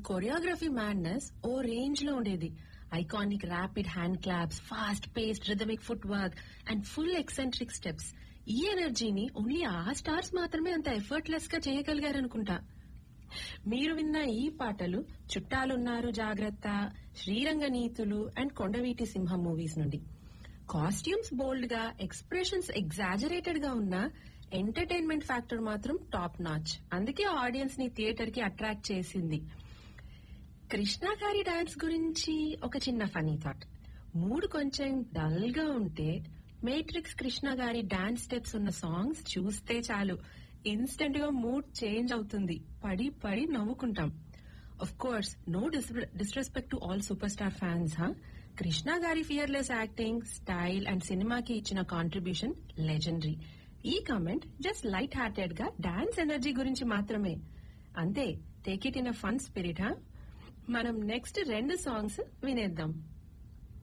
choreography madness ఓ range లో ఉండేది iconic rapid hand claps fast paced rhythmic footwork and full eccentric steps ఈ ఎనర్జీని only ఆ stars మాత్రమే అంత ఎఫర్ట్లెస్ గా చేయగలిగారనుకుంటా మీరు విన్న ఈ పాటలు చుట్టాలున్నారు జాగ్రత్త శ్రీరంగ నీతులు అండ్ కొండవీటి సింహం మూవీస్ నుండి కాస్ట్యూమ్స్ బోల్డ్ గా ఎక్స్ప్రెషన్స్ ఎగ్జాజరేటెడ్ గా ఉన్న ఎంటర్టైన్మెంట్ ఫ్యాక్టర్ మాత్రం టాప్ నాచ్ అందుకే ఆడియన్స్ ని థియేటర్ కి అట్రాక్ట్ చేసింది కృష్ణ గారి డాన్స్ గురించి ఒక చిన్న ఫనీ థాట్ మూడు కొంచెం డల్ గా ఉంటే మేట్రిక్స్ కృష్ణ గారి డాన్స్ స్టెప్స్ ఉన్న సాంగ్స్ చూస్తే చాలు ఇన్స్టెంట్ గా మూడ్ చేంజ్ అవుతుంది పడి పడి నవ్వుకుంటాం of course no disrespect to all superstar fans హా కృష్ణ గారి ఫియర్లెస్ యాక్టింగ్ స్టైల్ అండ్ సినిమాకి ఇచ్చిన కాంట్రిబ్యూషన్ లెజెండరీ ఈ కామెంట్ జస్ట్ లైట్ హార్టెడ్ గా డాన్స్ ఎనర్జీ గురించి మాత్రమే అంతే take it in a fun spirit హా మనం నెక్స్ట్ రెండు సాంగ్స్ వినేద్దాం